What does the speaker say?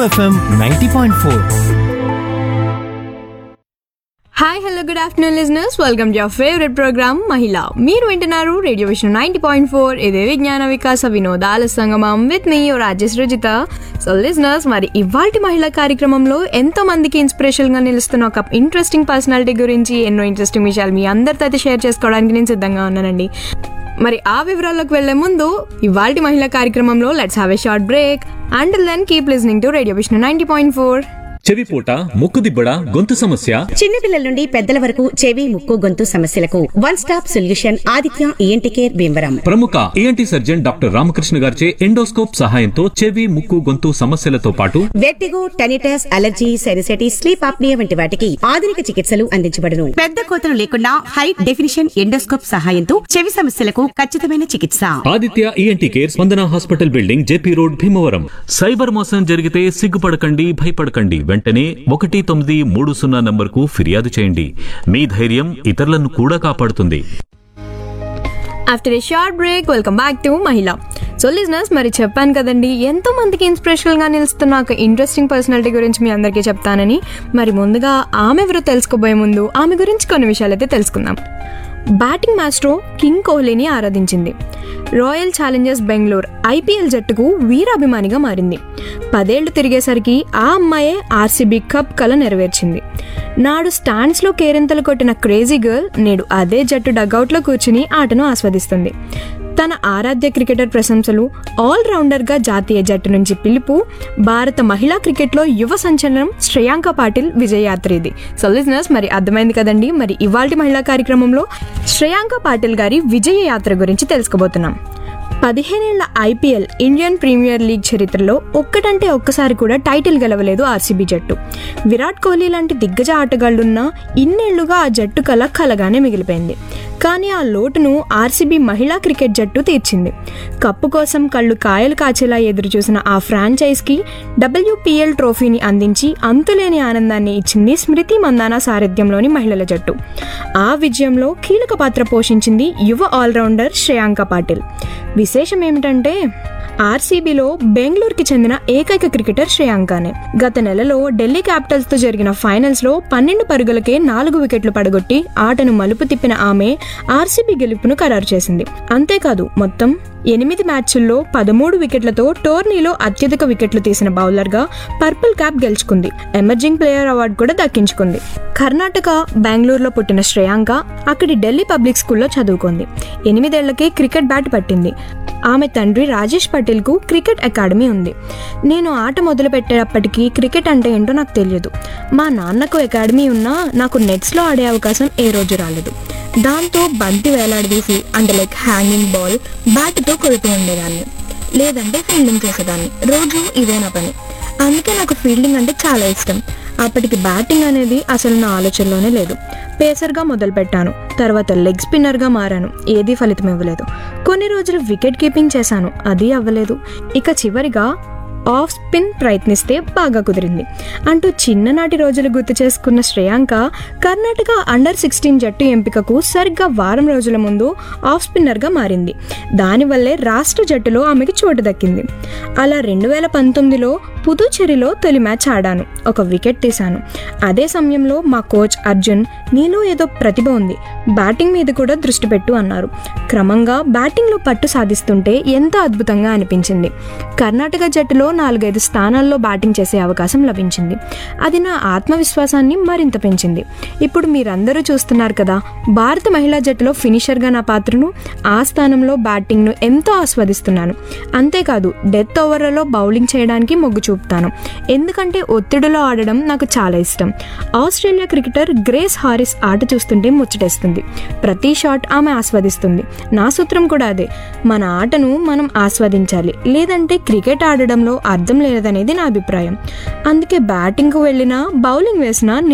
FM ninety point four hi hello good afternoon listeners welcome to your favourite programme మహిళ మీరు వింటున్నారు radio విషన్ ninety point four ఇదే విజ్ఞాన వికాస వినోదాల సంగమం విత్ మీ రాజేష్ రుజిత సో లిజనర్స్ మరి ఇవాల్టి మహిళా కార్యక్రమంలో ఎంతో మందికి ఇన్స్పిరేషన్ గా నిలుస్తున్న ఒక ఇంట్రెస్టింగ్ పర్సనాలిటీ గురించి ఎన్నో ఇంట్రెస్టింగ్ విషయాలు మీ అందరితో అయితే షేర్ చేసుకోవడానికి నేను సిద్ధంగా ఉన్నానండి మరి ఆ వివరాల్లోకి వెళ్లే ముందు ఇవాల్టి మహిళా కార్యక్రమంలో let's have a short break and then keep listening to radio Vishnu ninety point four చెవిపూట ముక్కుదిబ్బడ గొంతు సమస్య చిన్నపిల్లల నుండి పెద్దల వరకు చెవి ముక్కు గొంతు సమస్యలకు one stop solution Aditya ENT care Bhimavaram ప్రముఖ ఏఎన్టీ సర్జన్ డాక్టర్ రామకృష్ణ గారిచే ఎండోస్కోప్ సహాయంతో చెవి ముక్కు గొంతు సమస్యలతో పాటు వెర్టిగో టెనిటస్ అలర్జీ సెరిసెటిస్ స్లీప్ ఆప్నియా వంటి వాటికి ఆధునిక చికిత్సలు అందించబడును పెద్ద కోతలు లేకుండా హై డెఫినిషన్ ఎండోస్కోప్ సహాయంతో చెవి సమస్యలకు ఖచ్చితమైన చికిత్స Aditya ENT care Spandana hospital building JP road Bhimavaram cyber మోసం జరిగితే సిగ్గుపడకండి భయపడకండి వెంటనే ఒకటి తొమ్మిది మూడు సున్నా నంబర్కు ఫిర్యాదు చేయండి మీ ధైర్యం ఇతరులను కూడా కాపాడుతుంది after a short break welcome back to మహిళ సో లిజనర్స్ మరి చెప్పాను కదండి ఎంతో మందికి ఇన్స్పిరేషనల్ గా నిలుస్తున్న ఒక ఇంట్రెస్టింగ్ పర్సనాలిటీ గురించి మీ అందరికీ చెప్తానని మరి ముందుగా ఆమె ఎవరో తెలుసుకోబోయే ముందు ఆమె గురించి కొన్ని విషయాలు అయితే తెలుసుకుందాం బ్యాటింగ్ మాస్ట్రో కింగ్ కోహ్లీని ఆరాధించింది రాయల్ ఛాలెంజర్స్ బెంగళూరు ఐపీఎల్ జట్టుకు వీరాభిమానిగా మారింది పదేళ్లు తిరిగేసరికి ఆ అమ్మాయే ఆర్సీబీ కప్ కల నెరవేర్చింది నాడు స్టాండ్స్లో కేరింతలు కొట్టిన క్రేజీ గర్ల్ నేడు అదే జట్టు డగౌట్లో కూర్చుని ఆటను ఆస్వాదిస్తుంది తన ఆరాధ్య క్రికెటర్ ప్రశంసలు ఆల్ రౌండర్గా జాతీయ జట్టు నుంచి పిలుపు భారత మహిళా క్రికెట్లో యువ సంచలనం శ్రేయాంక పాటిల్ విజయయాత్ర ఇది సో లిజనర్స్ మరి అర్థమైంది కదండి మరి ఇవాల్టి మహిళా కార్యక్రమంలో శ్రేయాంక పాటిల్ గారి విజయ యాత్ర గురించి తెలుసుకోబోతున్నాం పదిహేనేళ్ల ఐపీఎల్ ఇండియన్ ప్రీమియర్ లీగ్ చరిత్రలో ఒక్కటంటే ఒక్కసారి కూడా టైటిల్ గెలవలేదు ఆర్సీబీ జట్టు విరాట్ కోహ్లీ లాంటి దిగ్గజ ఆటగాళ్లున్నా ఇన్నేళ్లుగా ఆ జట్టు కల కలగానే మిగిలిపోయింది కానీ ఆ లోటును ఆర్సీబీ మహిళా క్రికెట్ జట్టు తీర్చింది కప్పు కోసం కళ్ళు కాయలు కాచేలా ఎదురు చూసిన ఆ ఫ్రాంచైజ్కి డబ్ల్యూపీఎల్ ట్రోఫీని అందించి అంతులేని ఆనందాన్ని ఇచ్చింది స్మృతి మందాన సారథ్యంలోని మహిళల జట్టు ఆ విజయంలో కీలక పాత్ర పోషించింది యువ ఆల్రౌండర్ శ్రేయాంక పాటిల్ విశేషం ఏమిటంటే ఆర్సీబీలో బెంగళూరుకి చెందిన ఏకైక క్రికెటర్ శ్రేయాంకానే గత నెలలో ఢిల్లీ క్యాపిటల్స్ తో జరిగిన ఫైనల్స్ లో పన్నెండు పరుగులకే నాలుగు వికెట్లు పడగొట్టి ఆటను మలుపు తిప్పిన ఆమె ఆర్సీబీ గెలుపును ఖరారు చేసింది అంతేకాదు మొత్తం ఎనిమిది మ్యాచ్ల్లో పదమూడు వికెట్లతో టోర్నీలో అత్యధిక వికెట్లు తీసిన బౌలర్గా పర్పుల్ క్యాప్ గెలుచుకుంది ఎమర్జింగ్ ప్లేయర్ అవార్డు కూడా దక్కించుకుంది కర్ణాటక బెంగళూరులో పుట్టిన శ్రేయాంక అక్కడి ఢిల్లీ పబ్లిక్ స్కూల్లో చదువుకుంది ఎనిమిదేళ్లకే క్రికెట్ బ్యాట్ పట్టింది ఆమె తండ్రి రాజేష్ పటేల్కు క్రికెట్ అకాడమీ ఉంది నేను ఆట మొదలు పెట్టేటప్పటికీ క్రికెట్ అంటే ఏంటో నాకు తెలియదు మా నాన్నకు అకాడమీ ఉన్నా నాకు నెట్స్లో ఆడే అవకాశం ఏ రోజు రాలేదు దాంతో బంతి వేలాడదీసి అంటే లైక్ హ్యాంగింగ్ బాల్ బ్యాట్తో కొడుతూ ఉండేదాన్ని లేదంటే ఫీల్డింగ్ చేసేదాన్ని రోజు ఇదే నా పని అందుకే నాకు ఫీల్డింగ్ అంటే చాలా ఇష్టం అప్పటికి బ్యాటింగ్ అనేది అసలు నా ఆలోచనలోనే లేదు పేసర్గా మొదలుపెట్టాను తర్వాత లెగ్ స్పిన్నర్గా మారాను ఏదీ ఫలితం ఇవ్వలేదు కొన్ని రోజులు వికెట్ కీపింగ్ చేశాను అది అవ్వలేదు ఇక చివరిగా ఆఫ్ స్పిన్ ప్రయత్నిస్తే బాగా కుదిరింది అంటూ చిన్ననాటి రోజులు గుర్తు చేసుకున్న శ్రేయాంక కర్ణాటక అండర్ సిక్స్టీన్ జట్టు ఎంపికకు సరిగ్గా వారం రోజుల ముందు ఆఫ్ స్పిన్నర్గా మారింది దానివల్లే రాష్ట్ర జట్టులో ఆమెకి చోటు దక్కింది అలా రెండు వేల పంతొమ్మిదిలో పుదుచ్చేరిలో తొలి మ్యాచ్ ఆడాను ఒక వికెట్ తీశాను అదే సమయంలో మా కోచ్ అర్జున్ నీలో ఏదో ప్రతిభ ఉంది బ్యాటింగ్ మీద కూడా దృష్టి పెట్టు అన్నారు క్రమంగా బ్యాటింగ్లో పట్టు సాధిస్తుంటే ఎంతో అద్భుతంగా అనిపించింది కర్ణాటక జట్టులో నాలుగైదు స్థానాల్లో బ్యాటింగ్ చేసే అవకాశం లభించింది అది నా ఆత్మవిశ్వాసాన్ని మరింత పెంచింది ఇప్పుడు మీరందరూ చూస్తున్నారు కదా భారత మహిళా జట్టులో ఫినిషర్గా నా పాత్రను ఆ స్థానంలో బ్యాటింగ్ను ఎంతో ఆస్వాదిస్తున్నాను అంతేకాదు డెత్ ఓవర్లలో బౌలింగ్ చేయడానికి మొగ్గు చూపుతాను ఎందుకంటే ఒత్తిడిలో ఆడడం నాకు చాలా ఇష్టం ఆస్ట్రేలియా క్రికెటర్ గ్రేస్ హారిస్ ఆట చూస్తుంటే ముచ్చటేస్తుంది ప్రతి షాట్ ఆమె ఆస్వాదిస్తుంది నా సూత్రం కూడా అదే మన ఆటను మనం ఆస్వాదించాలి లేదంటే క్రికెట్ ఆడడంలో అర్థం లేదనేది నా అభిప్రాయం అందుకే బ్యాటింగ్కు వెళ్ళినా బౌలింగ్ వేసినా